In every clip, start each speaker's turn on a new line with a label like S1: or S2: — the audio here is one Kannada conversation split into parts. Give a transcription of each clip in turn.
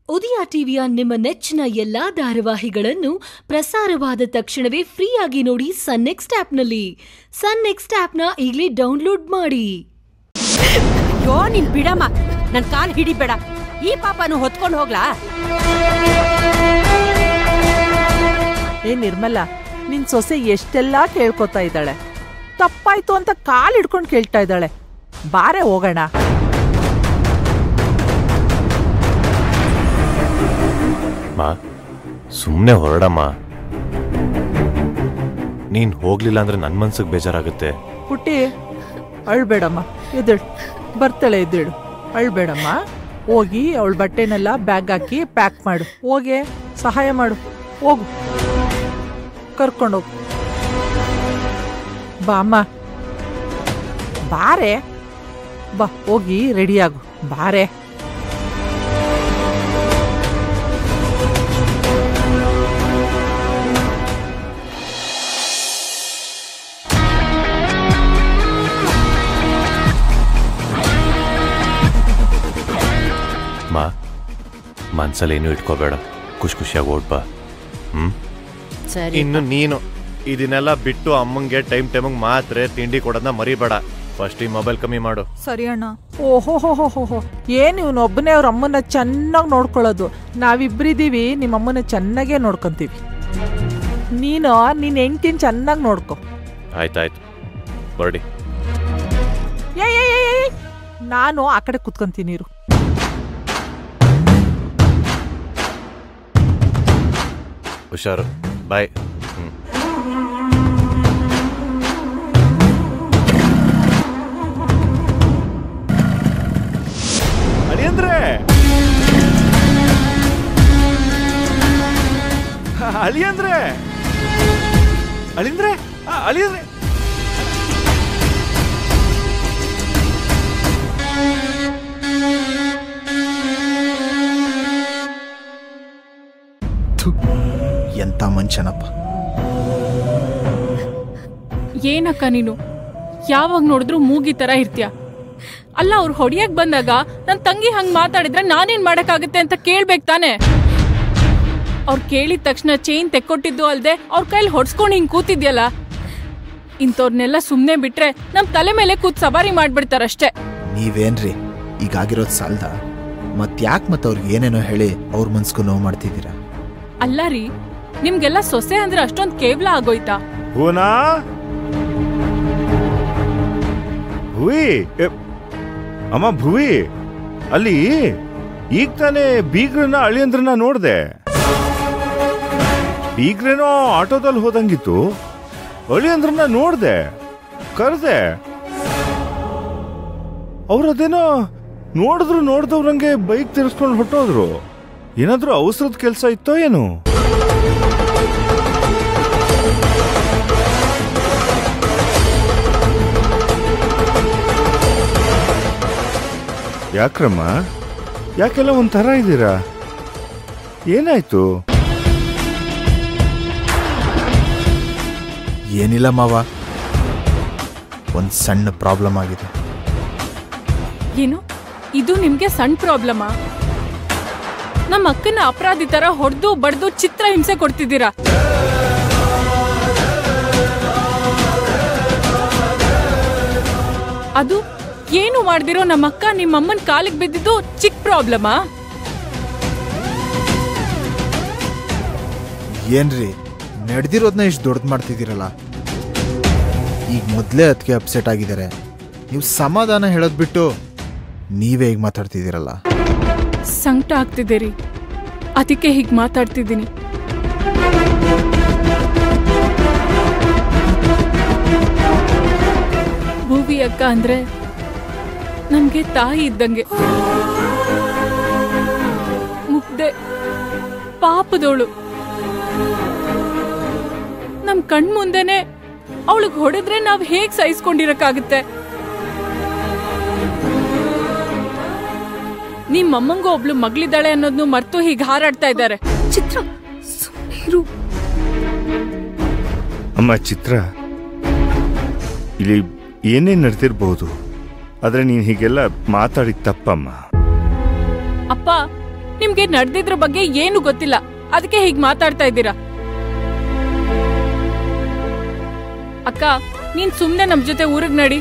S1: ಉದಯ ಟಿವಿಯ ನಿಮ್ಮ ನೆಚ್ಚಿನ ಎಲ್ಲಾ ಧಾರಾವಾಹಿಗಳನ್ನು ಪ್ರಸಾರವಾದ ತಕ್ಷಣವೇ ಫ್ರೀಯಾಗಿ ನೋಡಿ ಸನ್ ನೆಕ್ಸ್ಟ್ ಆಪ್ನಲ್ಲಿ ಸನ್ ನೆಕ್ಸ್ಟ್ ಆಪ್ನ ಈಗಲೇ ಡೌನ್ಲೋಡ್ ಮಾಡಿ
S2: ಅಯ್ಯೋ ನೀನ್ ಬಿಡಮ್ಮ ನನ್ ಕಾಲ್ ಹಿಡಿಬೇಡ ಈ ಪಾಪನು ಹೊತ್ಕೊಂಡು ಹೋಗ್ಲಾ
S3: ಏ ನಿರ್ಮಲ ನಿನ್ ಸೊಸೆ ಎಷ್ಟೆಲ್ಲಾ ಕೇಳ್ಕೊತಾ ಇದ್ದಾಳೆ ತಪ್ಪಾಯ್ತು ಅಂತ ಕಾಲ್ ಹಿಡ್ಕೊಂಡು ಕೇಳ್ತಾ ಇದ್ದಾಳೆ ಬಾರೆ ಹೋಗೋಣ
S4: ಮಾ ಸುಮ್ಮನೆ ಹೊರಡಮ್ಮ ನೀನ್ ಹೋಗ್ಲಿಲ್ಲ ಅಂದ್ರೆ ನನ್ ಮನ್ಸಿಗೆ ಬೇಜಾರಾಗುತ್ತೆ
S3: ಪುಟ್ಟಿ ಅಳ್ಬೇಡಮ್ಮ ಎದ್ದೇಳು ಬರ್ತಾಳೆ ಎದ್ದೇಳು ಅಳ್ಬೇಡಮ್ಮ ಹೋಗಿ ಅವಳ ಬಟ್ಟೆನೆಲ್ಲ ಬ್ಯಾಗ್ ಹಾಕಿ ಪ್ಯಾಕ್ ಮಾಡು ಹೋಗಿ ಸಹಾಯ ಮಾಡು ಹೋಗು ಕರ್ಕೊಂಡೋಗು ಬಾ ಅಮ್ಮ ಬಾರೆ ಬಾ ಹೋಗಿ ರೆಡಿಯಾಗು ಬಾರೆ
S4: ಮಾ ಮನ್ಸಲ್ಲಿ ಏನು ಇಟ್ಕೋಬೇಡ ಖುಷಿ ಖುಷಿಯಾಗಿ ಓಡ್ಬಾ ಹ್ಮ್
S2: ಸರಿ
S4: ಇನ್ನು ನೀನು ಇದನ್ನೆಲ್ಲ ಬಿಟ್ಟು ಅಮ್ಮಂಗೆ ಟೈಮ್ ಟೈಮಿಗೆ ಮಾತ್ರೆ ತಿಂಡಿ ಕೊಡೋದನ್ನ ಮರಿಬೇಡ ಫಸ್ಟ್ ಈ ಮೊಬೈಲ್ ಕಮ್ಮಿ ಮಾಡು
S5: ಸರಿ ಅಣ್ಣ
S3: ಓಹೋ ಹೋ ಹೋ ಹೋ ಹೋ ಏನು ಇವನು ಒಬ್ಬನೇ ಅವ್ರ ಅಮ್ಮನ ಚೆನ್ನಾಗಿ ನೋಡ್ಕೊಳ್ಳೋದು ನಾವಿಬ್ರಿದೀವಿ ನಿಮ್ಮ ಅಮ್ಮನ ಚೆನ್ನಾಗೇ ನೋಡ್ಕೊಂತೀವಿ ನೀನು ನಿನ್ನ ಹೆಂಡ್ತಿನ ಚೆನ್ನಾಗಿ ನೋಡ್ಕೊ
S4: ಆಯ್ತಾಯ್ತು ಹೊರಡಿ
S3: ಏ ಏ, ಏ, ಏ, ನಾನು ಆ ಕಡೆ ಕುತ್ಕೊಂತೀನಿ ಇರು
S4: ಹುಷಾರು ಬಾಯ್ ಹ್ಮ್
S6: ಅಳಿಯಂದ್ರೆ ಅಳಿಯಂದ್ರೆ ಅಳಿಂದ್ರೆ ಆ, ಅಳಿಯಂದ್ರೆ
S7: ಥು, ಎಂಥ ಮನುಷ್ಯನಪ್ಪ
S5: ಏನಕ್ಕ ನೀನು ಯಾವಾಗ ನೋಡಿದ್ರು ಮೂಗಿ ತರ ಇರ್ತೀಯ ಅಲ್ಲ ಅವ್ರು ಹೊಡಿಯಕ್ ಬಂದಾಗ ನನ್ ತಂಗಿ ಹಂಗ್ ಮಾತಾಡಿದ್ರೆ ನಾನೇನ್ ಮಾಡಕ್ಕಾಗತ್ತೆ ಅಂತ ಕೇಳ್ಬೇಕ್ ತಾನೆ ಅವ್ರು ಕೇಳಿದ ತಕ್ಷಣ ಚೈನ್ ತೆಕ್ಕೊಟ್ಟಿದ್ದು ಅಲ್ದೆ ಅವ್ರ ಕೈಲಿ ಹೊಡ್ಸ್ಕೊಂಡು ಹಿಂಗ್ ಕೂತಿದ್ಯಲ್ಲ ಇಂಥವ್ರನ್ನೆಲ್ಲ ಸುಮ್ನೆ ಬಿಟ್ರೆ ನಮ್ ತಲೆ ಮೇಲೆ ಕೂತ್ ಸವಾರಿ ಮಾಡ್ಬಿಡ್ತಾರಷ್ಟೇ
S7: ನೀವೇನ್ರಿ ಈಗಾಗಿರೋದು ಸಾಲ್ದ ಮತ್ ಯಾಕೆ ಮತ್ತೆ ಅವ್ರಿಗೆ ಏನೇನೋ ಹೇಳಿ ಅವ್ರ ಮನ್ಸ್ಗೂ ನೋವು ಮಾಡ್ತಿದ್ದೀರಾ
S5: ಅಲ್ಲ ರೀ ನಿಮ್ಗೆಲ್ಲ ಸೊಸೆ ಅಂದ್ರೆ ಅಷ್ಟೊಂದ್ ಕೇವಲ ಆಗೋಯ್ತಾ
S6: ಹೂನಾ ಭುವಿ ಎ, ಅಮ್ಮ ಭುವಿ ಅಲ್ಲಿ ಈಗ ತಾನೇ ಬೀಗ್ರನ್ನ ಅಳಿಯಂದ್ರನ್ನ ನೋಡ್ದೆ ಬೀಗ್ರೇನೋ ಆಟೋದಲ್ಲಿ ಹೋದಂಗಿತ್ತು ಅಳಿಯಂದ್ರನ್ನ ನೋಡ್ದೆ ಕರೆದೆ ಅವ್ರದೇನೋ ನೋಡಿದ್ರು ನೋಡ್ದವ್ರಂಗೆ ಬೈಕ್ ತಿರ್ಸ್ಕೊಂಡು ಹೊಟ್ಟೋದ್ರು ಏನಾದ್ರೂ ಅವಸರದ ಕೆಲಸ ಇತ್ತೋ ಏನು ಯಾಕ್ರಮ್ಮ ಯಾಕೆಲ್ಲ ಒಂಥರ ಇದ್ದೀರಾ ಏನಾಯ್ತು
S7: ಏನಿಲ್ಲ ಮಾವ ಒಂದ್ ಸಣ್ಣ ಪ್ರಾಬ್ಲಮ್ ಆಗಿದೆ
S5: ಏನು ಇದು ನಿಮ್ಗೆ ಸಣ್ಣ ಪ್ರಾಬ್ಲಮಾ ನಮ್ಮ ಅಕ್ಕನ ಅಪರಾಧಿ ತರ ಹೊಡೆದು ಬಡ್ದು ಚಿತ್ರ ಹಿಂಸೆ ಕೊಡ್ತಿದ್ದೀರಾ ಅದು ಏನು ಮಾಡ್ದಿರೋ ನಮ್ಮ ಅಕ್ಕ ನಿಮ್ಮ ಅಮ್ಮನ ಕಾಲಿಗೆ ಬಿದ್ದಿದ್ದು ಚಿಕ್ಕ ಪ್ರಾಬ್ಲಮಾ
S7: ಏನ್ರಿ ನಡೆದಿರೋದನ್ನ ಇಷ್ಟು ದೊಡ್ಡದು ಮಾಡ್ತಿದ್ದೀರಲ್ಲ ಈಗ ಮೊದಲೇ ಅದಕ್ಕೆ ಅಪ್ಸೆಟ್ ಆಗಿದ್ದಾರೆ ನೀವು ಸಮಾಧಾನ ಹೇಳೋದ್ ಬಿಟ್ಟು ನೀವೇ ಈಗ ಮಾತಾಡ್ತಿದ್ದೀರಲ್ಲ
S5: ಸಂಕಟ ಆಗ್ತಿದೆ ರೀ ಅದಕ್ಕೆ ಹೀಗೆ ಮಾತಾಡ್ತಿದ್ದೀನಿ ಭೂವಿ ಅಕ್ಕ ಅಂದ್ರೆ ನಮ್ಗೆ ತಾಯಿ ಇದ್ದಂಗೆ ಮುಗ್ದೆ ಪಾಪದವಳು ನಮ್ ಕಣ್ ಮುಂದೆನೆ ಅವಳಿಗೆ ಹೊಡೆದ್ರೆ ನಾವ್ ಹೇಗ್ ಸಹಿಸ್ಕೊಂಡಿರಕ್ಕಾಗುತ್ತೆ ನಿಮ್ ಅಮ್ಮಂಗೂ ಒಬ್ಳು ಮಗಳಿದ್ದಾಳೆ ಅನ್ನೋದ್ನು ಮರ್ತು ಹೀಗೆ ಹಾರಾಡ್ತಾ ಇದ್ದಾರೆ
S1: ಚಿತ್ರ ಸುಮ್ಮನಿರು
S6: ಅಮ್ಮ ಚಿತ್ರ ಇಲ್ಲಿ ಏನೇನ್ ನಡೆದಿರ್ಬಹುದು ಆದ್ರೆ ನೀನ್ ಹೀಗೆಲ್ಲ ಮಾತಾಡಿದ ತಪ್ಪಮ್ಮ
S5: ಅಪ್ಪ ನಿಮ್ಗೆ ನಡೆದಿದ್ರ ಬಗ್ಗೆ ಏನು ಗೊತ್ತಿಲ್ಲ ಅದಕ್ಕೆ ಹೀಗ್ ಮಾತಾಡ್ತಾ ಇದ್ದೀರಾ ಅಕ್ಕ ನೀನ್ ಸುಮ್ನೆ ನಮ್ ಜೊತೆ ಊರಿಗ್ ನಡಿ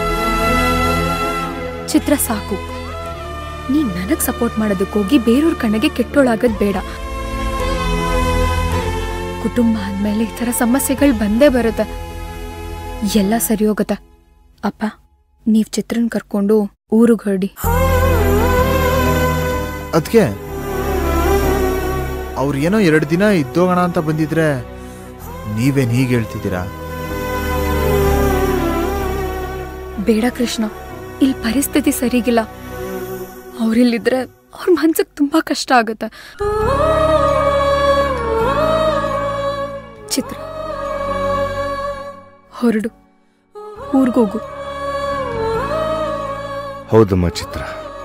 S8: ಚಿತ್ರ ಸಾಕು ನೀನ್ ನನಗ್ ಸಪೋರ್ಟ್ ಮಾಡೋದಕ್ಕೋಗಿ ಬೇರೆಯವ್ರ ಕಣ್ಣಿಗೆ ಕೆಟ್ಟೋಳಾಗದ್ ಬೇಡ ಕುಟುಂಬ ಅಂದ್ಮೇಲೆ ಈ ತರ ಸಮಸ್ಯೆಗಳು ಬಂದೇ ಬರುತ್ತೆ ಎಲ್ಲ ಸರಿ ಹೋಗತ್ತೆ ಅಪ್ಪ ನೀವ್ ಚಿತ್ರನ್ ಕರ್ಕೊಂಡು ಊರಿಗೆ ಹೊರಡಿ
S7: ಅದಕ್ಕೆ ಅವ್ರು ಏನೋ ಎರಡು ದಿನ ಇದ್ದೋಗೋಣ ಅಂತ ಬಂದಿದ್ರೆ ನೀವೇನ್ ಹೀಗೆ ಹೇಳ್ತಿದ್ದೀರಾ
S8: ಬೇಡ ಕೃಷ್ಣ ಇಲ್ಲಿ ಪರಿಸ್ಥಿತಿ ಸರಿಗಿಲ್ಲ ಅವ್ರಿಲ್ಲಿದ್ರೆ ಅವ್ರ ಮನ್ಸಿಗೆ ತುಂಬಾ ಕಷ್ಟ ಆಗತ್ತೆ ಚಿತ್ರ ಹೊರಡು ಊರ್ಗೋಗು
S6: ಹೌದಮ್ಮ ಚಿತ್ರ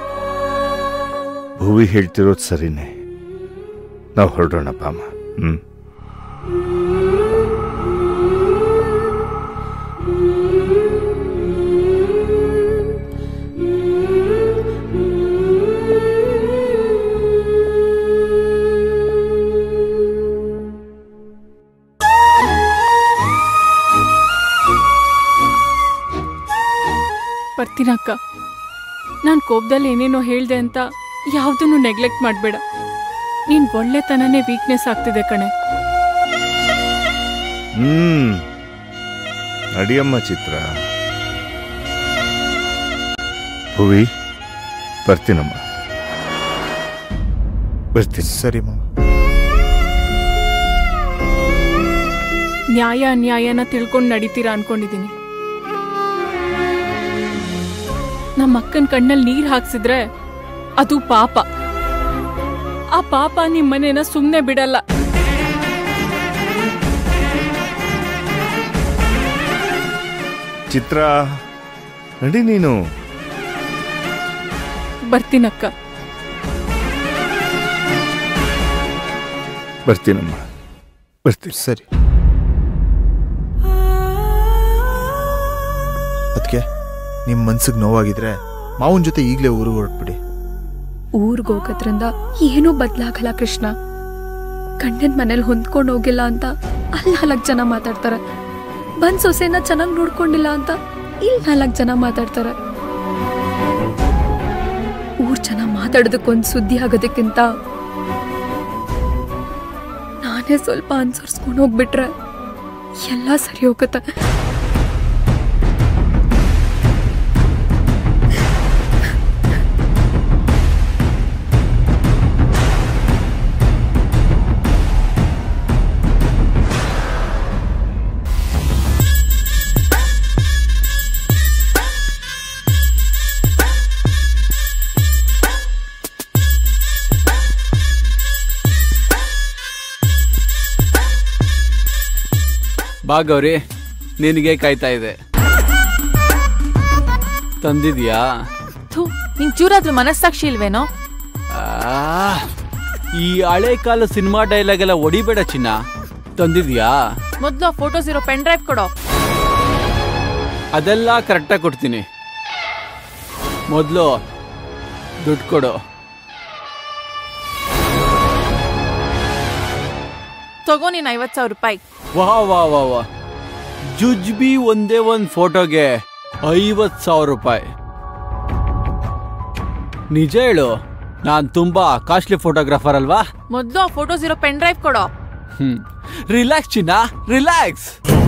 S6: ಭುವಿ ಹೇಳ್ತಿರೋದು ಸರಿನೇ ನಾವು ಹೊರಡೋಣಪ್ಪ ಅಮ್ಮ ಹ್ಮ್
S5: ಬರ್ತೀನಕ್ಕ ನಾನ್ ಕೋಪದಲ್ಲಿ ಏನೇನೋ ಹೇಳ್ದೆ ಅಂತ ಯಾವ್ದನ್ನು ನೆಗ್ಲೆಕ್ಟ್ ಮಾಡ್ಬೇಡ ನೀನ್ ಒಳ್ಳೆತನನೇ ವೀಕ್ನೆಸ್ ಆಗ್ತಿದೆ ಕಣೆ
S6: ಹ್ಮ್ ನಡಿಯಮ್ಮ ಚಿತ್ರ ಭುವಿ ಬರ್ತೀನಮ್ಮ ಬರ್ತೀನಿ
S7: ಸರಿ ಮಾವ
S5: ನ್ಯಾಯ ಅನ್ಯಾಯನ ತಿಳ್ಕೊಂಡು ನಡೀತೀರಾ ಅನ್ಕೊಂಡಿದೀನಿ ನಮ್ಮ ಅಕ್ಕನ ಕಣ್ಣಲ್ಲಿ ನೀರ್ ಹಾಕ್ಸಿದ್ರೆ ಅದು ಪಾಪ ಆ ಪಾಪ ನಿಮ್ ಮನೇನ ಸುಮ್ನೆ ಬಿಡಲ್ಲ
S6: ಚಿತ್ರ ನಡಿ ನೀನು
S5: ಬರ್ತೀನಕ್ಕ
S6: ಬರ್ತೀನಮ್ಮ ಬರ್ತೀನಿ
S7: ಸರಿ ಅದಕ್ಕೆ ನಿಮ್ಮ ಮನ್ಸಿಗೆ ನೋವಾಗಿದ್ರೆ ಮಾವನ ಜೊತೆ ಈಗಲೇ ಊರಿಗೆ ಹೊರಟ್ಬಿಡಿ
S8: ಊರ್ಗ್ ಹೋಗೋದ್ರಿಂದ ಏನೂ ಬದ್ಲಾಗಲ್ಲ ಕೃಷ್ಣ ಗಂಡನ್ ಮನೇಲಿ ಹೊಂದ್ಕೊಂಡು ಹೋಗಿಲ್ಲ ಅಂತ ಅಲ್ಲಿ ನಾಲ್ಕು ಜನ ಮಾತಾಡ್ತಾರೆ ಬಂದ್ ಸೊಸೆನ ಚೆನ್ನಾಗಿ ನೋಡ್ಕೊಂಡಿಲ್ಲ ಅಂತ ಇಲ್ಲಿ ನಾಲ್ಕು ಜನ ಮಾತಾಡ್ತಾರೆ ಊರ್ ಜನ ಮಾತಾಡೋದಕ್ಕೊಂದು ಸುದ್ದಿ ಆಗೋದಕ್ಕಿಂತ ನಾನೇ ಸ್ವಲ್ಪ ಅನ್ಸರ್ಸ್ಕೊಂಡು ಹೋಗ್ಬಿಟ್ರೆ ಎಲ್ಲ ಸರಿ ಹೋಗುತ್ತೆ
S9: ಬಾ ಗೌರಿ ನಿನಗೆ ಕಾಯ್ತಾ ಇದೆ ತಂದಿದ್ಯಾ
S10: ಥು ನಿಂಗ್ ಚೂರಾದ್ರೂ ಮನಸ್ಸಾಕ್ಷಿ ಇಲ್ವೇನೋ
S9: ಆ, ಈ ಹಳೆ ಕಾಲ ಸಿನಿಮಾ ಡೈಲಾಗ್ ಎಲ್ಲ ಹೊಡಿಬೇಡ ಚಿನ್ನ ತಂದಿದ್ಯಾ
S10: ಮೊದ್ಲು ಆ ಫೋಟೋಸ್ ಇರೋ ಪೆನ್ ಡ್ರೈವ್ ಕೊಡೋ
S9: ಅದೆಲ್ಲ ಕರೆಕ್ಟಾಗಿ ಕೊಡ್ತೀನಿ ಮೊದಲು ದುಡ್ಡು ಕೊಡು
S10: ತಗೋ ನೀನ್ ಐವತ್ ಸಾವಿರ ರೂಪಾಯಿ
S9: ವಾ ವಾ ವಾ ವಾ ಜುಜ್ಬಿ ಒಂದೇ ಒಂದು ಫೋಟೋಗೆ ಐವತ್ತು ಸಾವಿರ ರೂಪಾಯಿ ನಿಜ ಹೇಳು ನಾನು ತುಂಬಾ ಕಾಸ್ಟ್ಲಿ ಫೋಟೋಗ್ರಾಫರ್ ಅಲ್ವಾ
S10: ಮೊದ್ಲು ಆ ಫೋಟೋಸ್ ಇರೋ ಪೆನ್ ಡ್ರೈವ್ ಕೊಡೋ
S9: ಹ್ಮ್ ರಿಲ್ಯಾಕ್ಸ್ ಚಿನ್ನ ರಿಲ್ಯಾಕ್ಸ್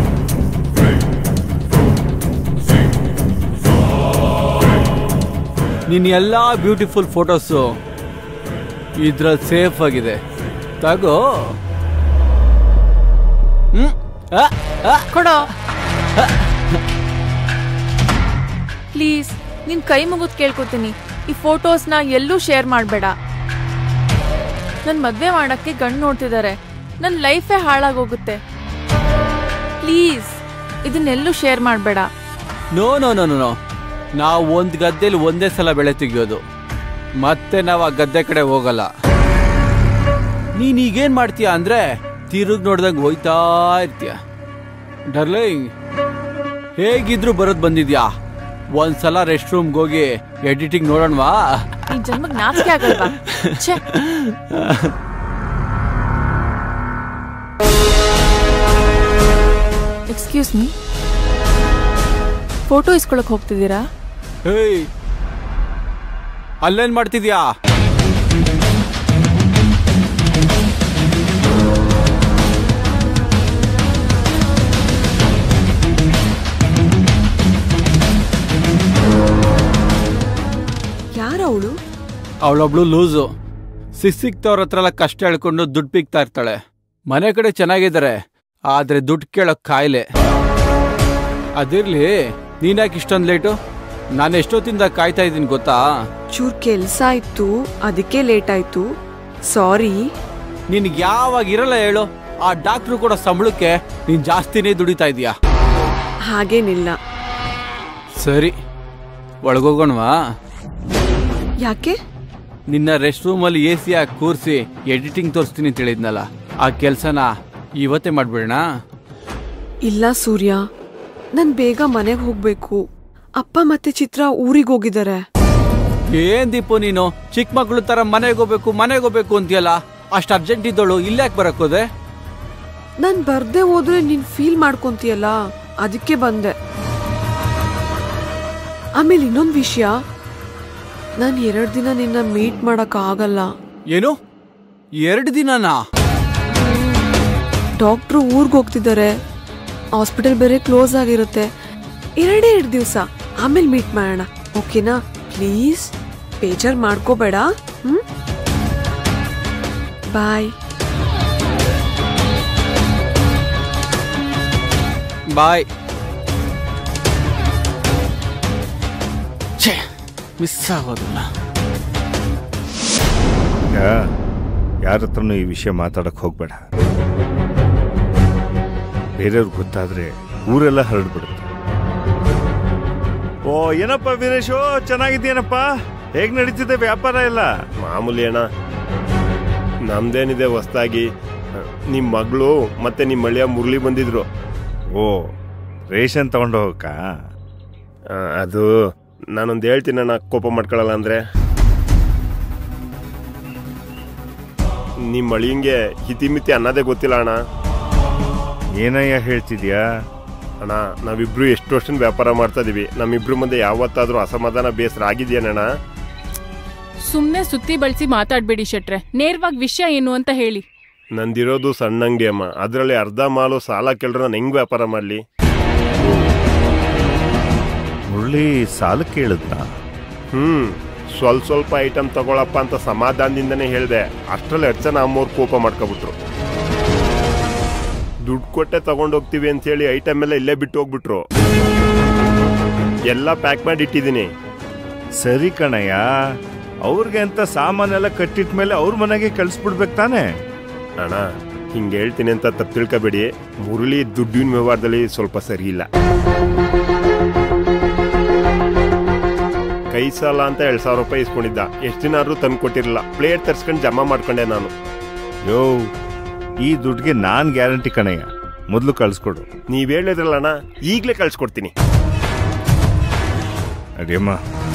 S9: ನಿನ್ನ ಎಲ್ಲ ಬ್ಯೂಟಿಫುಲ್ ಫೋಟೋಸು ಇದ್ರಲ್ಲಿ ಸೇಫ್ ಆಗಿದೆ ತಗೋ ಹ್ಮ್ ಆ, ಆ.
S10: ಕೊಡೋ ಪ್ಲೀಸ್ ನಿನ್ ಕೈ ಮುಗಿದ್ ಕೇಳ್ಕೊತೀನಿ ಈ ಫೋಟೋಸ್ನ ಎಲ್ಲೂ ಶೇರ್ ಮಾಡಬೇಡ ನನ್ ಮದ್ವೆ ಮಾಡಕ್ಕೆ ಗಂಡು ನೋಡ್ತಿದ್ದಾರೆ ನನ್ನ ಲೈಫೇ ಹಾಳಾಗೋಗುತ್ತೆ ಪ್ಲೀಸ್ ಇದನ್ನೆಲ್ಲೂ ಶೇರ್ ಮಾಡಬೇಡ
S9: no no no no no ನಾವು ಒಂದು ಗದ್ದೆಲಿ ಒಂದೇ ಸಲ ಬೆಳೆ ತೆಗಿಯೋದು ಮತ್ತೆ ನಾವು ಆ ಗದ್ದೆ ಕಡೆ ಹೋಗಲ್ಲ ನೀನ್ ಈಗೇನ್ ಮಾಡ್ತೀಯ ಅಂದ್ರೆ ತಿರುಗ್ ನೋಡ್ದಂಗ್ ಹೋಯ್ತಾ ಇರ್ತೀಯ ಡರ್ಲಿಂಗ್ ಹೇಗಿದ್ರು ಬರೋದ್ ಬಂದಿದ್ಯಾ ಒಂದ್ಸಲ ರೆಸ್ಟ್ ರೂಮ್ಗೆ ಹೋಗಿ ಎಡಿಟಿಂಗ್ ನೋಡೋಣವಾ
S10: ನಿನ್ ಜನ್ಮಕ್ ನಾಚಿಕೆ ಆಗಲ್ವಾ ಛೇ ಎಕ್ಸ್ಕ್ಯೂಸ್ ಮೀ ಫೋಟೋ ಇಸ್ಕೊಳಕ್ ಹೋಗ್ತಿದ್ದೀರಾ
S9: ಹೇಯ್ ಅಲ್ಲೇನ್ ಮಾಡ್ತಿದ್ಯಾ
S11: ಯಾರವಳು
S9: ಅವಳೊಬ್ಳು ಲೂಸು ಸಿಕ್ಸಿಕ್ತವ್ರ ಹತ್ರ ಎಲ್ಲ ಕಷ್ಟ ಹೇಳ್ಕೊಂಡು ದುಡ್ಡು ಪಿಕ್ತಾ ಇರ್ತಾಳೆ ಮನೆ ಕಡೆ ಚೆನ್ನಾಗಿದ್ದಾರೆ ಆದ್ರೆ ದುಡ್ಡು ಕೇಳೋಕ್ ಕಾಯಿಲೆ ಅದಿರ್ಲಿ ನೀನ್ಯಾಕೆ ಇಷ್ಟೊಂದು ಲೇಟು ನಾನು ಎಷ್ಟೊತ್ತಿಂದ ಕಾಯ್ತಾ ಇದ್ದೀನಿ ಗೊತ್ತಾ
S11: ಚೂರ್ ಕೆಲ್ಸ ಇತ್ತು ಅದಕ್ಕೆ ಲೇಟ್ ಆಯ್ತು ಸಾರಿ
S9: ನಿನ್ಗೆ ಯಾವಾಗ ಇರಲ್ಲ ಹೇಳು ಆ ಡಾಕ್ಟ್ರು ಕೂಡ ಸಂಬಳಕ್ಕೆ ನೀನ್ ಜಾಸ್ತಿನೇ ದುಡಿತಾ ಇದೀಯಾ
S11: ಹಾಗೇನಿಲ್ಲ
S9: ಸರಿ ಒಳಗೋಗೋಣವಾ
S11: ಯಾಕೆ
S9: ನಿನ್ನ ರೆಸ್ಟ್ ರೂಮಲ್ಲಿ ಎ ಸಿ ಹಾಕಿ ಕೂರಿಸಿ ಎಡಿಟಿಂಗ್ ತೋರಿಸ್ತೀನಿ ಅಂತ ಹೇಳಿದ್ನಲ್ಲ ಆ ಕೆಲಸನ ಇವತ್ತೇ ಮಾಡ್ಬಿಡೋಣ
S11: ಇಲ್ಲ ಸೂರ್ಯ ನನ್ ಬೇಗ ಮನೆಗೆ ಹೋಗ್ಬೇಕು ಅಪ್ಪ ಮತ್ತೆ ಚಿತ್ರ ಊರಿಗೆ ಹೋಗಿದ್ದಾರೆ
S9: ಏನ್ ದೀಪು ನೀನು ಚಿಕ್ಕ ಮಕ್ಳು ತರ ಮನೆಗೆ ಹೋಗ್ಬೇಕು ಮನೆಗೆ ಹೋಗ್ಬೇಕು ಅಂತೀಯಲ್ಲ ಅಷ್ಟು ಅರ್ಜೆಂಟ್ ಇದ್ದಳು ಇಲ್ಲಾಕ್ ಬರಕ್ಕೋದೆ
S11: ನಾನ್ ಬರ್ದೆ ಹೋದ್ರೆ ನೀನ್ ಫೀಲ್ ಮಾಡ್ಕೊಂತೀಯಲ್ಲ ಅದಕ್ಕೆ ಬಂದೆ ಆಮೇಲೆ ಇನ್ನೊಂದ್ ವಿಷಯ ನಾನ್ ಎರಡ್ ದಿನ ನಿನ್ನ ಮೀಟ್ ಮಾಡಕ್ ಆಗಲ್ಲ
S9: ಏನು ಎರಡು ದಿನನಾ
S11: ಡಾಕ್ಟ್ರು ಊರ್ಗ್ ಹೋಗ್ತಿದ್ದಾರೆ ಹಾಸ್ಪಿಟಲ್ ಬೇರೆ ಕ್ಲೋಸ್ ಆಗಿರುತ್ತೆ ಎರಡೇ ಎರಡು ದಿವಸ ಆಮೇಲೆ ಮೀಟ್ ಮಾಡೋಣ ಓಕೆನಾ ಪ್ಲೀಸ್ ಬೇಜಾರ್ ಮಾಡ್ಕೋಬೇಡ ಹ್ಮ್ ಬಾಯ್
S9: ಬಾಯ್ ಛೇ ಮಿಸ್ ಆಗೋದಿಲ್ಲ
S6: ಯಾರ ಹತ್ರನೂ ಈ ವಿಷಯ ಮಾತಾಡಕ್ ಹೋಗ್ಬೇಡ ಬೇರೆಯವ್ರಿಗೆ ಗೊತ್ತಾದ್ರೆ ಊರೆಲ್ಲ ಹರಡ್ಬಿಡುತ್ತೆ ಓ ಏನಪ್ಪ ವೀರೇಶು ಚೆನ್ನಾಗಿದ್ದೀನಪ್ಪ ಹೇಗ್ ನಡೀತಿದೆ ವ್ಯಾಪಾರ ಎಲ್ಲ
S12: ಮಾಮೂಲಿ ಅಣ್ಣ ನಮ್ದೇನಿದೆ ಹೊಸ್ದಾಗಿ ನಿಮ್ ಮಗಳು ಮತ್ತೆ ನಿಮ್ ಮಳೆಯ ಮುರಳಿ ಬಂದಿದ್ರು
S6: ಓ ರೇಷನ್ ತಗೊಂಡು ಹೋಗಕ್ಕ
S12: ಆ, ಅದು ನಾನೊಂದು ಹೇಳ್ತೀನಿ ಅಣ್ಣ ಕೋಪ ಮಾಡ್ಕೊಳ್ಳಲ್ಲ ಅಂದ್ರೆ ನಿಮ್ ಮಳಿಂಗೆ ಹಿತಿಮಿತಿ ಅನ್ನೋದೇ ಗೊತ್ತಿಲ್ಲ ಅಣ್ಣ
S6: ಏನಯ್ಯ ಹೇಳ್ತಿದ್ಯಾ
S12: ಅಣ್ಣ ನಾವಿಬ್ರು ಎಷ್ಟು ವರ್ಷದ ವ್ಯಾಪಾರ ಮಾಡ್ತಾ ಇದೀವಿ ನಮ್ಮಿಬ್ರು ಮುಂದೆ ಯಾವತ್ತಾದ್ರೂ ಅಸಮಾಧಾನ ಬೇಸರ ಆಗಿದ್ಯಾನಣ್ಣ
S5: ಸುಮ್ನೆ ಸುತ್ತಿ ಬಳಸಿ ಮಾತಾಡ್ಬೇಡಿ ಶೆಟ್ರೆ ನೇರವಾಗಿ ವಿಷಯ ಏನು ಅಂತ ಹೇಳಿ
S12: ನಂದಿರೋದು ಸಣ್ಣ ಅಂಗಡಿ ಅಮ್ಮ ಅದರಲ್ಲಿ ಅರ್ಧ ಮಾಲು ಸಾಲ ಕೇಳಿದ್ರೆ ನಾನು ಹೆಂಗ್ ವ್ಯಾಪಾರ ಮಾಡ್ಲಿ
S6: ಮುರಳಿ ಸಾಲ ಕೇಳಿದ್ನ
S12: ಹ್ಮ್ ಸ್ವಲ್ಪ ಸ್ವಲ್ಪ ಐಟಮ್ ತಗೊಳಪ್ಪ ಅಂತ ಸಮಾಧಾನದಿಂದನೇ ಹೇಳ್ದೆ ಅಷ್ಟ್ರಲ್ಲಿ ಅರ್ಚನ ಅಮ್ಮವ್ರು ಕೋಪ ಮಾಡ್ಕೊಬಿಟ್ರು ದುಡ್ಡು ಕೊಟ್ಟೆ ತಗೊಂಡೋಗ್ತೀವಿ ಅಂತ ಹೇಳಿ ಐಟಮ್ ಎಲ್ಲ ಇಲ್ಲೇ ಬಿಟ್ಟು ಹೋಗ್ಬಿಟ್ರು ಎಲ್ಲ ಪ್ಯಾಕ್ ಮಾಡಿ ಇಟ್ಟಿದ್ದೀನಿ
S6: ಸರಿ ಕಣಯ್ಯ ಅವ್ರಿಗೆ ಅಂತ ಸಾಮಾನೆಲ್ಲ ಕಟ್ಟಿಟ್ಟ ಮೇಲೆ ಅವ್ರ ಮನೆಗೆ ಕಳ್ಸ್ಬಿಡ್ಬೇಕು ತಾನೇ
S12: ಅಣ್ಣ ಹಿಂಗೆ ಹೇಳ್ತೀನಿ ಅಂತ ತಪ್ಪು ತಿಳ್ಕೊಬೇಡಿ ಮುರಳಿ ದುಡ್ಡಿನ ವ್ಯವಹಾರದಲ್ಲಿ ಸ್ವಲ್ಪ ಸರಿ ಇಲ್ಲ ಕೈ ಸಾಲ ಅಂತ ಎರಡ್ ಸಾವಿರ ರೂಪಾಯಿ ಇಸ್ಕೊಂಡಿದ್ದ ಎಷ್ಟು ದಿನ ಆದ್ರೂ ತಂದು ಕೊಟ್ಟಿರಲಿಲ್ಲ ಪ್ಲೇಟ್ ತರ್ಸ್ಕೊಂಡು ಜಮಾ ಮಾಡ್ಕೊಂಡೆ ನಾನು
S6: ಯೋ ಈ ದುಡ್ಡಿಗೆ ನಾನ್ ಗ್ಯಾರಂಟಿ ಕಣಯ್ಯ ಮೊದಲು ಕಳ್ಸ್ಕೊಡು
S12: ನೀವ್ ಹೇಳಿದ್ರಲ್ಲ ಅಣ್ಣ ಈಗಲೇ ಕಳ್ಸ್ಕೊಡ್ತೀನಿ
S6: ಅಡಿಯಮ್ಮ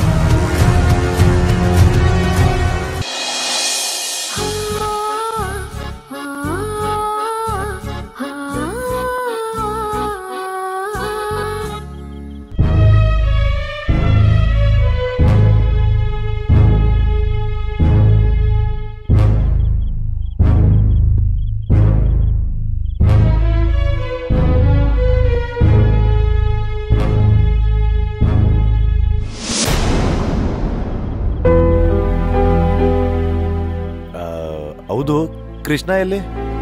S4: ಹೌದು ಕೃಷ್ಣ ಎಲ್ಲಿ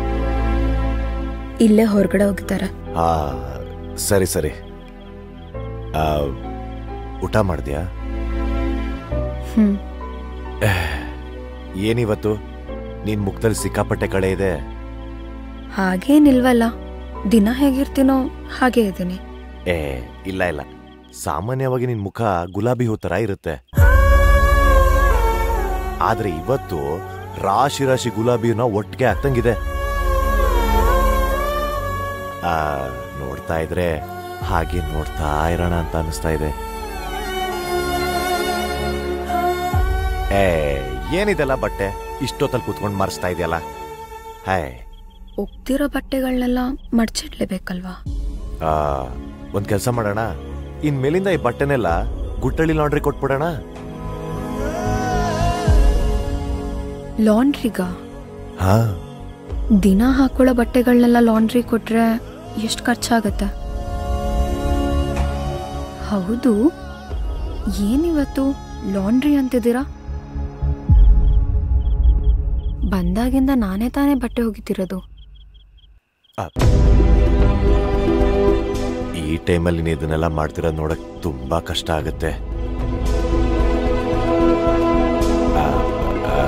S8: ಇಲ್ಲೇ ಹೊರಗಡೆ ಹೋಗಿದ್ದಾರೆ
S4: ಆ ಸರಿ ಸರಿ ಆ, ಊಟ ಮಾಡಿದ್ಯಾ
S8: ಹ್ಮ್
S4: ಏನಿವತ್ತು ನಿನ್ ಮುಖದಲ್ಲಿ ಸಿಕ್ಕಾಪಟ್ಟೆ ಕಳೆ ಇದೆ
S8: ಹಾಗೇನಿಲ್ವಲ್ಲ ದಿನ ಹೇಗಿರ್ತೀನೋ ಹಾಗೆ ಇದ್ದೀನಿ
S4: ಏ ಇಲ್ಲ ಇಲ್ಲ ಸಾಮಾನ್ಯವಾಗಿ ನಿನ್ ಮುಖ ಗುಲಾಬಿ ಹೂ ತರ ಇರುತ್ತೆ ಆದ್ರೆ ಇವತ್ತು ರಾಶಿ ರಾಶಿ ಗುಲಾಬಿನ ಒಟ್ಟಿಗೆ ಆಗ್ತಂಗಿದೆ ಆ ನೋಡ್ತಾ ಇದ್ರೆ ಹಾಗೆ ನೋಡ್ತಾ ಇರೋಣ ಅಂತ ಅನಿಸ್ತಾ ಇದೆ ಏ ಏನಿದೆಲ್ಲ ಬಟ್ಟೆ ಇಷ್ಟೊತ್ತಲ್ಲಿ ಕೂತ್ಕೊಂಡು ಮಾರಿಸ್ತಾ ಇದೆಯಲ್ಲ ಹಾಯ್
S8: ಒಗ್ದಿರೋ ಬಟ್ಟೆಗಳನ್ನೆಲ್ಲ ಮಡ್ಚಿಡ್ಲೇಬೇಕಲ್ವಾ
S4: ಆ, ಒಂದ್ ಕೆಲಸ ಮಾಡೋಣ ಇನ್ ಮೇಲಿಂದ ಈ ಬಟ್ಟೆನೆಲ್ಲ ಗುಟ್ಟಳ್ಳಿ ಲಾಂಡ್ರಿ ಕೊಟ್ಬಿಡೋಣ
S8: ಲಾಂಡ್ರಿಗ
S4: ಹಾ
S8: ದಿನ ಹಾಕೊಳ್ಳೋ ಬಟ್ಟೆಗಳನ್ನೆಲ್ಲ ಲಾಂಡ್ರಿ ಕೊಟ್ರೆ ಎಷ್ಟು ಖರ್ಚಾಗತ್ತೆ ಹೌದು ಏನಿವತ್ತು ಲಾಂಡ್ರಿ ಅಂತಿದ್ದೀರಾ ಬಂದಾಗಿಂದ ನಾನೇ ತಾನೇ ಬಟ್ಟೆ ಹೋಗಿತಿರೋದು
S4: ಈ ಟೈಮಲ್ಲಿ ನೀನು ಇದನ್ನೆಲ್ಲ ಮಾಡ್ತಿರೋದು ನೋಡಕ್ ತುಂಬಾ ಕಷ್ಟ ಆಗುತ್ತೆ ಆ, ಆ,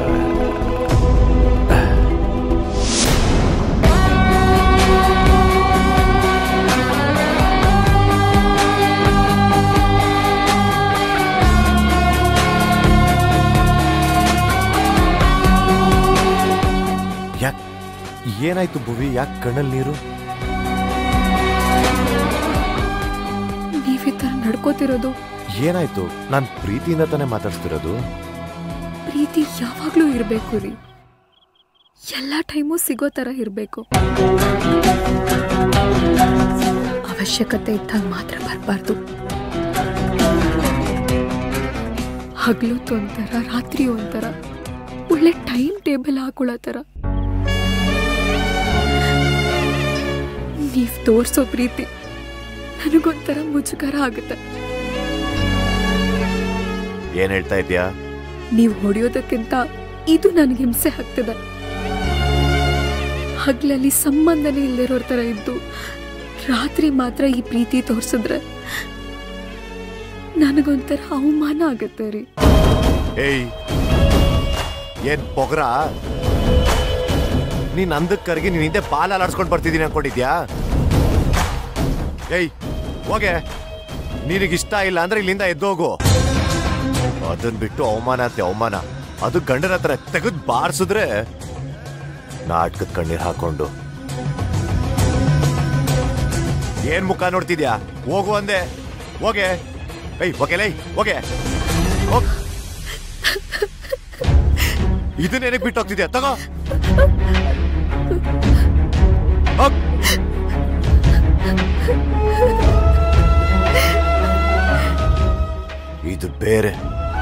S4: ಯಾಕ್ ಏನಾಯ್ತು ಭುವಿ ಯಾಕೆ ಕಣ್ಣಲ್ಲಿ ನೀರು
S8: ನೀವ್ ಈ ಥರ ನಡ್ಕೋತಿರೋದು
S4: ಏನಾಯ್ತು ನಾನ್ ಪ್ರೀತಿಯಿಂದ ತಾನೇ ಮಾತಾಡ್ಸ್ತಿರೋದು
S8: ಪ್ರೀತಿ ಯಾವಾಗ್ಲೂ ಇರಬೇಕು ರೀ ಎಲ್ಲ ಟೈಮು ಸಿಗೋ ಥರ ಇರಬೇಕು ಅವಶ್ಯಕತೆ ಇದ್ದಾಗ ಮಾತ್ರ ಬರಬಾರ್ದು ಹಗ್ಲೊತ್ತು ಒಂಥರ ರಾತ್ರಿ ಒಂಥರ ಒಳ್ಳೆ ಟೈಮ್ ಟೇಬಲ್ ಹಾಕೊಳ್ಳೋ ಥರ ನೀವ್ ತೋರ್ಸೋ ಪ್ರೀತಿ ನನಗೊಂಥರ ಮುಜುಗರ ಆಗುತ್ತೆ
S4: ಏನ್ ಹೇಳ್ತಾ ಇದ್ಯಾ
S8: ನೀವು ಹೊಡೆಯೋದಕ್ಕಿಂತ ಇದು ನನಗೆ ಹಿಂಸೆ ಆಗ್ತದೆ ಹಗ್ಲಲ್ಲಿ ಸಂಬಂಧನೇ ಇಲ್ದಿರೋರ್ ತರ ಇದ್ದು ರಾತ್ರಿ ಮಾತ್ರ ಈ ಪ್ರೀತಿ ತೋರ್ಸಿದ್ರೆ ನನಗೊಂಥರ ಅವಮಾನ ಆಗತ್ತೆ ರೀ
S4: ಏಯ್ ಏನ್ ಪೊಗ್ರ ನೀನ್ ಅಂದಕ್ ಕರ್ಗಿ ನೀನ್ ಹಿಂದೆ ಪಾಲ ಅಲಾಡ್ಸ್ಕೊಂಡ್ ಬರ್ತಿದೀನಿ ಅನ್ಕೊಂಡಿದ್ಯಾ ಏಯ್ ಹೋಗೆ ನಿನಗೆ ಇಷ್ಟ ಇಲ್ಲ ಅಂದ್ರೆ ಇಲ್ಲಿಂದ ಎದ್ದೋಗು ಅದನ್ ಬಿಟ್ಟು ಅವಮಾನ ಅಂತೆ ಅವಮಾನ ಅದು ಗಂಡನ ಹತ್ರ ತೆಗೆದ್ ಬಾರ್ಸಿದ್ರೆ ನಾಟಕದ ಕಣ್ಣೀರ್ ಹಾಕೊಂಡು ಏನ್ ಮುಖ ನೋಡ್ತಿದ್ಯಾ ಹೋಗು ಅಂದೆ ಹೋಗೆ ಏಯ್ ಹೋಗೆ ಲೈ ಹೋಗೆ ಹೋಗ್ ಇದನ್ನ ಏನಕ್ಕೆ ಬಿಟ್ಟು ಹೋಗ್ತಿದ್ಯಾ ತಗೋ ಹೋಗ್. ಇದು ಬೇರೆ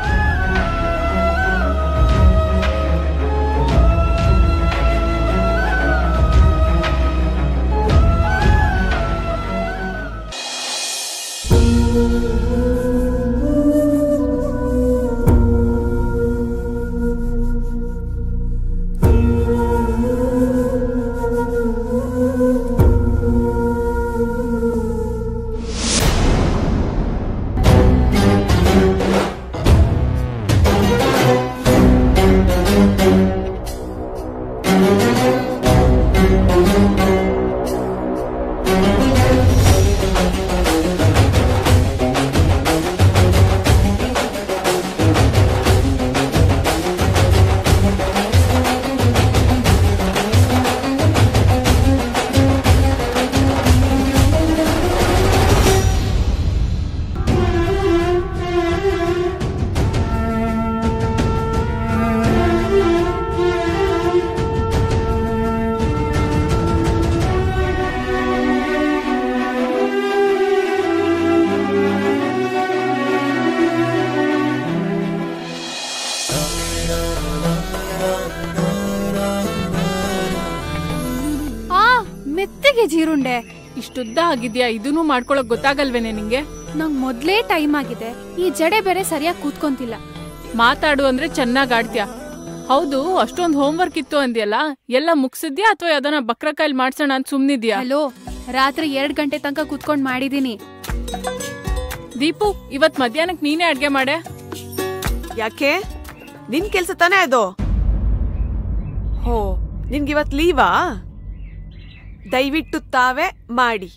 S5: ಆ ಮೆತ್ತಗೆ ಜೀರುಂಡೆ ಇಷ್ಟುದ್ದ ಆಗಿದ್ಯಾ ಇದನ್ನು ಮಾಡ್ಕೊಳಕ್ ಗೊತ್ತಾಗಲ್ವೇನೆ ನಿಂಗೆ
S13: ನಂಗ್ ಮೊದ್ಲೇ ಟೈಮ್ ಆಗಿದೆ ಈ ಜಡೆ ಬೇರೆ ಸರಿಯಾಗಿ ಕೂತ್ಕೊಂತಿಲ್ಲ
S5: ಮಾತಾಡು ಅಂದ್ರೆ ಚೆನ್ನಾಗ್ ಆಡ್ತ್ಯಾ ಹೌದು ಅಷ್ಟೊಂದ್ ಹೋಮ್ವರ್ಕ್ ಇತ್ತು ಅಂದ್ಯಲ್ಲ ಎಲ್ಲ ಮುಗ್ಸಿದ್ಯಾ ಅಥವಾ ಯಾವ್ದನ ಬಕ್ರ ಕೈಲ್ ಮಾಡ್ಸೋಣ ಅಂತ ಸುಮ್ನಿದ್ಯಾ
S13: ಹಲೋ ರಾತ್ರಿ ಎರಡ್ ಗಂಟೆ ತನಕ ಕೂತ್ಕೊಂಡ್ ಮಾಡಿದೀನಿ
S5: ದೀಪು ಇವತ್ ಮಧ್ಯಾಹ್ನಕ್ ನೀನೇ ಅಡ್ಗೆ ಮಾಡೆ
S11: ಯಾಕೆ ನಿನ್ ಕೆಲ್ಸ ತಾನೇ ಅದು ಹೋ ನಿನ್ಗಿವತ್ ಲೀವಾ ದಯವಿಟ್ಟು ತಾವೇ ಮಾಡಿ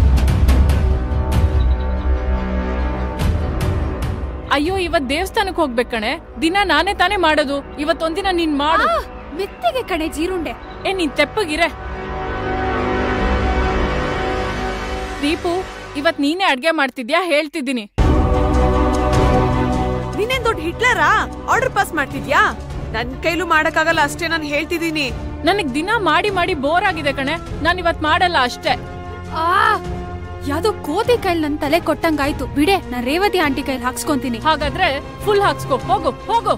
S5: ಅಯ್ಯೋ ಇವತ್ ದೇವಸ್ಥಾನಕ್ ಹೋಗ್ಬೇಕ್ ಕಣೆ ದಿನ ನಾನೇ ತಾನೇ ಮಾಡೋದು ಇವತ್ತೊಂದಿನ ನೀನ್ ಮಾಡು
S13: ಮೆತ್ತಗೆ ಕಣೆ ಜೀರುಂಡೆ
S5: ಏ ನೀನ್ ತೆಪ್ಪಗಿರೆ ದೀಪು ಇವತ್ ನೀನೇ ಅಡ್ಗೆ ಮಾಡ್ತಿದ್ಯಾ ಹೇಳ್ತಿದ್ದೀನಿ
S11: ನೀನೇನ್ ದೊಡ್ಡ ಹಿಟ್ಲರಾ ಆರ್ಡರ್ ಪಾಸ್ ಮಾಡ್ತಿದ್ಯಾ ನನ್ ಕೈಲೂ ಮಾಡಕ್ಕಾಗಲ್ಲ ಅಷ್ಟೇ ನಾನು ಹೇಳ್ತಿದೀನಿ
S5: ನನಗ್ ದಿನ ಮಾಡಿ ಮಾಡಿ ಬೋರ್ ಆಗಿದೆ ಕಣೆ ನಾನ್ ಇವತ್ ಮಾಡಲ್ಲ ಅಷ್ಟೇ
S13: ಆ ಯಾವ್ದೋ ಕೋತಿ ಕೈಲಿ ನನ್ ತಲೆ ಕೊಟ್ಟಂಗಾಯ್ತು ಬಿಡೆ ನಾನ್ ರೇವತಿ ಆಂಟಿ ಕೈಲಿ ಹಾಕ್ಸ್ಕೊಂತೀನಿ
S5: ಹಾಗಾದ್ರೆ ಫುಲ್ ಹಾಕ್ಸ್ಕೊ ಹೋಗು ಹೋಗು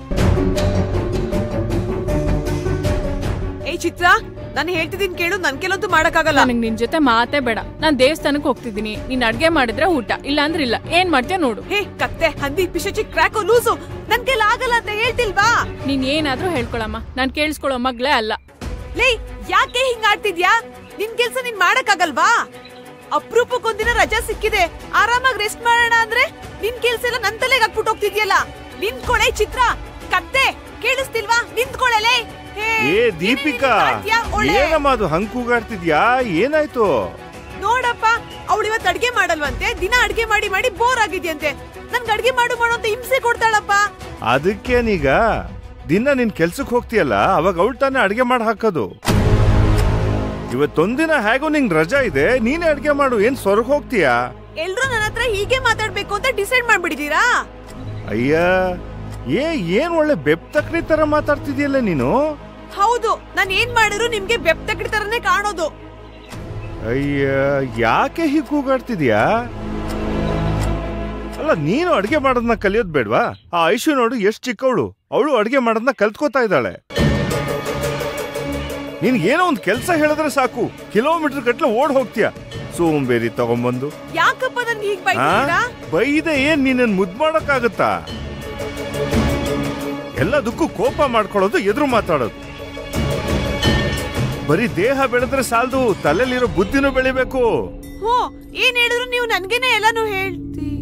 S11: ಏ ಚಿತ್ರ ನಾನು ಹೇಳ್ತಿದ್ದೀನಿ ಕೇಳು ನನ್ ಕೆಲಂತೂ ಮಾಡಕ್ಕಾಗಲ್ಲ
S5: ನನಗ್ ನಿನ್ ಜೊತೆ ಮಾತೇ ಬೇಡ ನಾನ್ ದೇವಸ್ಥಾನಕ್ಕೆ ಹೋಗ್ತಿದ್ದೀನಿ ನೀನ್ ಅಡ್ಗೆ ಮಾಡಿದ್ರೆ ಊಟ ಇಲ್ಲ ಅಂದ್ರೆ ಇಲ್ಲ ಏನ್ ಮಾಡ್ತೀಯ ನೋಡು
S11: ಹೇ ಕತ್ತೆ ಹಂದಿ ಪಿಶಚಿ ಕ್ರ್ಯಾಕೋ ಲೂಸು ನನ್ ಕೈಲಿ ಆಗಲ್ಲ ಅಂತ ಹೇಳ್ತಿಲ್ವಾ
S5: ನೀನ್ ಏನಾದ್ರೂ ಹೇಳ್ಕೊಳಮ್ಮ ನಾನ್ ಕೇಳಿಸ್ಕೊಳ್ಳೋ ಮಗ್ಲೇ ಅಲ್ಲ
S11: ಲೇ ಯಾಕೆ ಹಿಂಗ್ ಆಡ್ತಿದ್ಯಾ ನಿನ್ ಕೆಲ್ಸ ನೀನ್ ಮಾಡಕ್ಕಾಗಲ್ವಾ ಅಪರೂಪಕ್ಕೊಂದಿನ ರಜಾ ಸಿಕ್ಕಿದೆ ಆರಾಮಾಗಿ ರೆಸ್ಟ್ ಮಾಡೋಣ ಅಂದ್ರೆ ನಿನ್ ಕೆಲ್ಸ ಎಲ್ಲ ನನ್ ತಲೆಗೆ ಹಾಕ್ಬಿಟ್ಟು ಹೋಗ್ತಿದ್ಯಲ್ಲ ನಿಂತ್ಕೊಳೆ ಚಿತ್ರ ಕತ್ತೆ ಕೇಳಿಸ್ತಿಲ್ವಾ ನಿಂತ್ಕೊಳಲೆ
S6: ಏ ದೀಪಿಕಾ ಏನಮ್ಮ ಅದು ಹಂಗ್ ಕೂಗಾಡ್ತಿದ್ಯಾ ಏನಾಯ್ತು
S11: ನೋಡಪ್ಪ ಅವಳು ಇವತ್ತು ಅಡ್ಗೆ ಮಾಡಲ್ವಂತೆ ದಿನ ಅಡ್ಗೆ ಮಾಡಿ ಮಾಡಿ ಬೋರ್ ಆಗಿದ್ಯಂತೆ ನನ್ಗೆ ಅಡ್ಗೆ ಮಾಡು ಮಾಡು ಅಂತ ಹಿಂಸೆ ಕೊಡ್ತಾಳಪ್ಪ
S6: ಅದಕ್ಕೇನೀಗ ದಿನ ನಿನ್ ಕೆಲ್ಸಕ್ಕೆ ಹೋಗ್ತೀಯಲ್ಲ ಅವಾಗ ಅವಳು ತಾನೇ ಅಡ್ಗೆ ಮಾಡಿ ಹಾಕೋದು ಇವತ್ತೊಂದಿನ ಹೇಗೋ ನಿಂಗ್ ರಜಾ ಇದೆ ನೀನೇ ಅಡ್ಗೆ ಮಾಡು ಏನ್ ಸ್ವರ್ಗ ಹೋಗ್ತೀಯಾ
S11: ಎಲ್ರು ನನ್ನ ಹತ್ರ ಹೀಗೆ ಮಾತಾಡ್ಬೇಕು ಅಂತ ಡಿಸೈಡ್ ಮಾಡ್ಬಿಟ್ಟಿದೀರಾ
S6: ಅಯ್ಯ ಏ ಏನ್ ಒಳ್ಳೆ ಬೆಪ್ತಕ್ರಿ ತರ ಮಾತಾಡ್ತಿದ್ಯಲ್ಲ ನೀನು
S11: ಹೌದು ನಾನ್ ಏನ್ ಮಾಡಿದ್ರು ನಿಮ್ಗೆ ಬೆಪ್ತಕಡಿ ತರನೇ ಕಾಣೋದು
S6: ಅಯ್ಯ ಯಾಕೆ ಹೀಗೆ ಕೂಗಾಡ್ತಿದ್ಯಾ ಅಲ್ಲ ನೀನು ಅಡ್ಗೆ ಮಾಡೋದನ್ನ ಕಲಿಯೋದ್ ಬೇಡ್ವಾ ಆ ಐಶು ನೋಡು ಎಷ್ಟ್ ಚಿಕ್ಕವಳು ಅವಳು ಅಡ್ಗೆ ಮಾಡೋದನ್ನ ಕಲ್ತ್ಕೋತಾ ಇದ್ದಾಳೆ ನಿನ್ಗೆ ಏನೋ ಒಂದ್ ಕೆಲ್ಸ ಹೇಳಿದ್ರೆ ಸಾಕು ಕಿಲೋಮೀಟರ್ ಗಟ್ಲೆ ಓಡ್ ಹೋಗ್ತೀಯ ಸೋಂಬೇರಿ ತಗೊಂಬಂದು
S11: ಯಾಕಪ್ಪ ನನ್ಗೆ ಹೀಗ್
S6: ಆ?
S11: ಬೈತೀರಾ
S6: ಬೈದೆ ಏನ್ ನೀನನ್ ಮುದ್ ಮಾಡಕ್ಕಾಗತ್ತಾ ಎಲ್ಲದಕ್ಕೂ ಕೋಪ ಮಾಡ್ಕೊಳ್ಳೋದು ಎದುರು ಮಾತಾಡೋದು ಬರೀ ದೇಹ ಬೆಳೆದ್ರೆ ಸಾಲದು ತಲೆಲಿರೋ ಬುದ್ಧಿನೂ ಬೆಳಿಬೇಕು
S11: ಹ್ಞೂ ಏನ್ ಹೇಳಿದ್ರು ನೀವು ನನ್ಗೇನೆ ಎಲ್ಲಾನು ಹೇಳ್ತಿ